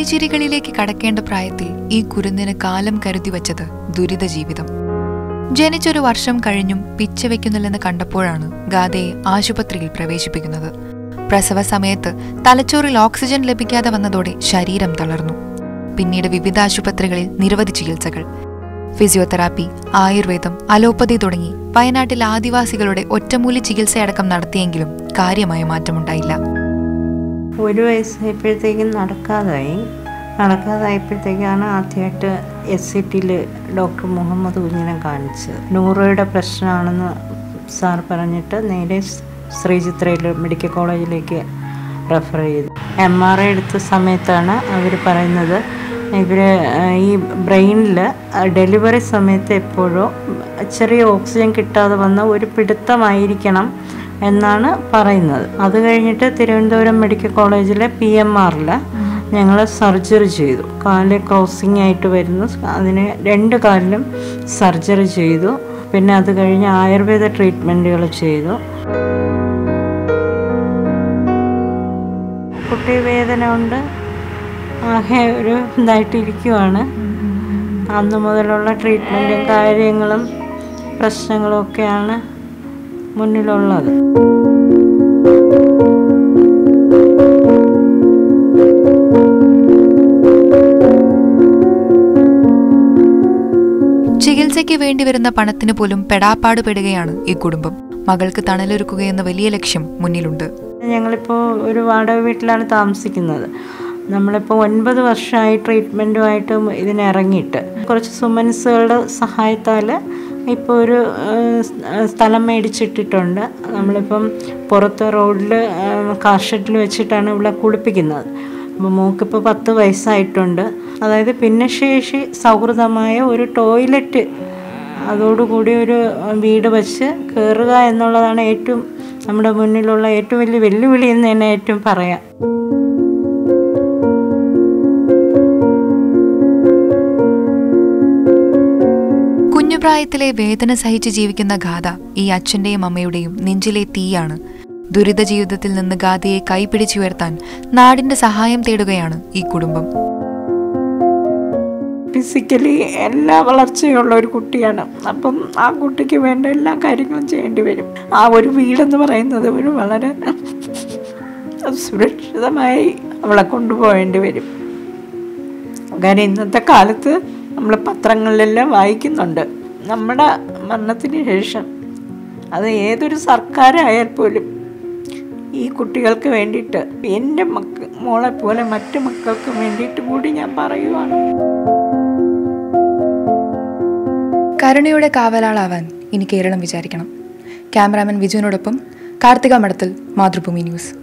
കളിചിരികളിലേക്ക് കടക്കേണ്ട പ്രായത്തിൽ ഈ കുരുന്നിന് കാലം കരുതി വച്ചത് ദുരിത ജീവിതം ജനിച്ചൊരു വർഷം കഴിഞ്ഞും പിച്ച വെക്കുന്നില്ലെന്ന് കണ്ടപ്പോഴാണ് ഗാഥയെ ആശുപത്രിയിൽ പ്രവേശിപ്പിക്കുന്നത് പ്രസവ സമയത്ത് തലച്ചോറിൽ ഓക്സിജൻ ലഭിക്കാതെ വന്നതോടെ ശരീരം തളർന്നു പിന്നീട് വിവിധ ആശുപത്രികളിൽ നിരവധി ചികിത്സകൾ ഫിസിയോതെറാപ്പി ആയുർവേദം അലോപ്പതി തുടങ്ങി വയനാട്ടിൽ ആദിവാസികളുടെ ഒറ്റമൂലി ചികിത്സയടക്കം നടത്തിയെങ്കിലും കാര്യമായ മാറ്റമുണ്ടായില്ല ഒരു വയസ്സായപ്പോഴത്തേക്കും നടക്കാതായി നടക്കാതായപ്പോഴത്തേക്കാണ് ആദ്യമായിട്ട് എസ് സി ടിയിൽ ഡോക്ടർ മുഹമ്മദ് കുഞ്ഞിനെ കാണിച്ചത് നൂറയുടെ പ്രശ്നമാണെന്ന് സാർ പറഞ്ഞിട്ട് നേരെ ശ്രീചിത്രയിൽ മെഡിക്കൽ കോളേജിലേക്ക് റെഫർ ചെയ്തു എം ആർ ഐ എടുത്ത സമയത്താണ് അവർ പറയുന്നത് ഇവർ ഈ ബ്രെയിനിൽ ഡെലിവറി സമയത്ത് എപ്പോഴോ ചെറിയ ഓക്സിജൻ കിട്ടാതെ വന്ന ഒരു പിടുത്തമായിരിക്കണം എന്നാണ് പറയുന്നത് അത് കഴിഞ്ഞിട്ട് തിരുവനന്തപുരം മെഡിക്കൽ കോളേജിലെ പി എം ആറിൽ ഞങ്ങൾ സർജറി ചെയ്തു കാല് ക്രോസിംഗ് ആയിട്ട് വരുന്നു അതിന് രണ്ട് കാലിലും സർജറി ചെയ്തു പിന്നെ അത് കഴിഞ്ഞ് ആയുർവേദ ട്രീറ്റ്മെൻറ്റുകൾ ചെയ്തു കുട്ടി വേദന കൊണ്ട് ആകെ ഒരു ഇതായിട്ടിരിക്കുവാണ് അന്ന് മുതലുള്ള ട്രീറ്റ്മെൻറ്റും കാര്യങ്ങളും പ്രശ്നങ്ങളും ഒക്കെയാണ് മുന്നിലുള്ളത് ചികിത്സയ്ക്ക് വേണ്ടിവരുന്ന പണത്തിന് പോലും പെടാപ്പാട് പെടുകയാണ് ഈ കുടുംബം മകൾക്ക് തണലൊരുക്കുകയെന്ന വലിയ ലക്ഷ്യം മുന്നിലുണ്ട് ഞങ്ങളിപ്പോൾ ഒരു വാടക വീട്ടിലാണ് താമസിക്കുന്നത് നമ്മളിപ്പോൾ ഒൻപത് വർഷമായി ട്രീറ്റ്മെൻറ്റുമായിട്ട് ഇതിന് ഇറങ്ങിയിട്ട് കുറച്ച് സുമൻസുകളുടെ സഹായത്താൽ ഇപ്പോൾ ഒരു ഏഹ്, സ്ഥലം മേടിച്ചിട്ടിട്ടുണ്ട് നമ്മളിപ്പം പുറത്ത് റോഡിൽ കാർ ഷെഡിൽ വെച്ചിട്ടാണ് ഇവിടെ കുളിപ്പിക്കുന്നത് അപ്പോൾ മോക്കിപ്പോൾ പത്ത് വയസ്സായിട്ടുണ്ട് അതായത് ഭിന്നശേഷി സൗഹൃദമായ ഒരു ടോയ്ലറ്റ് അതോടുകൂടി ഒരു വീട് വച്ച് കയറുക എന്നുള്ളതാണ് ഏറ്റവും നമ്മുടെ മുന്നിലുള്ള ഏറ്റവും വലിയ വെല്ലുവിളി എന്ന് തന്നെ ഏറ്റവും പറയാം കുഞ്ഞുപ്രായത്തിലെ വേദന സഹിച്ച് ജീവിക്കുന്ന ഗാഥ ഈ അച്ഛന്റെയും അമ്മയുടെയും നെഞ്ചിലെ തീയാണ് ദുരിത ജീവിതത്തിൽ നിന്ന് ഗാഥയെ കൈപിടിച്ചുയർത്താൻ നാടിന്റെ സഹായം തേടുകയാണ് ഈ കുടുംബം ഫിസിക്കലി എല്ലാ വളർച്ചയുള്ള ഒരു കുട്ടിയാണ് അപ്പം ആ കുട്ടിക്ക് വേണ്ട എല്ലാ കാര്യങ്ങളും ചെയ്യേണ്ടി വരും ആ ഒരു വീടെന്ന് പറയുന്നത് ഒരു വളരെ സുരക്ഷിതമായി അവളെ കൊണ്ടുപോകേണ്ടി വരും കാര്യം ഇന്നത്തെ കാലത്ത് നമ്മൾ പത്രങ്ങളിലെല്ലാം വായിക്കുന്നുണ്ട് നമ്മുടെ മരണത്തിന് ശേഷം അത് ഏതൊരു സർക്കാരായാൽ പോലും ഈ കുട്ടികൾക്ക് വേണ്ടിയിട്ട് എൻ്റെ മക്ക മോളെ പോലെ മറ്റു മക്കൾക്ക് വേണ്ടിയിട്ട് കൂടി ഞാൻ പറയുവാണ് കരുണയുടെ കാവലാളാവാൻ ഇനി കേരളം വിചാരിക്കണം ക്യാമറാമാൻ വിജുവിനോടൊപ്പം കാർത്തിക മഠത്തിൽ മാതൃഭൂമി ന്യൂസ്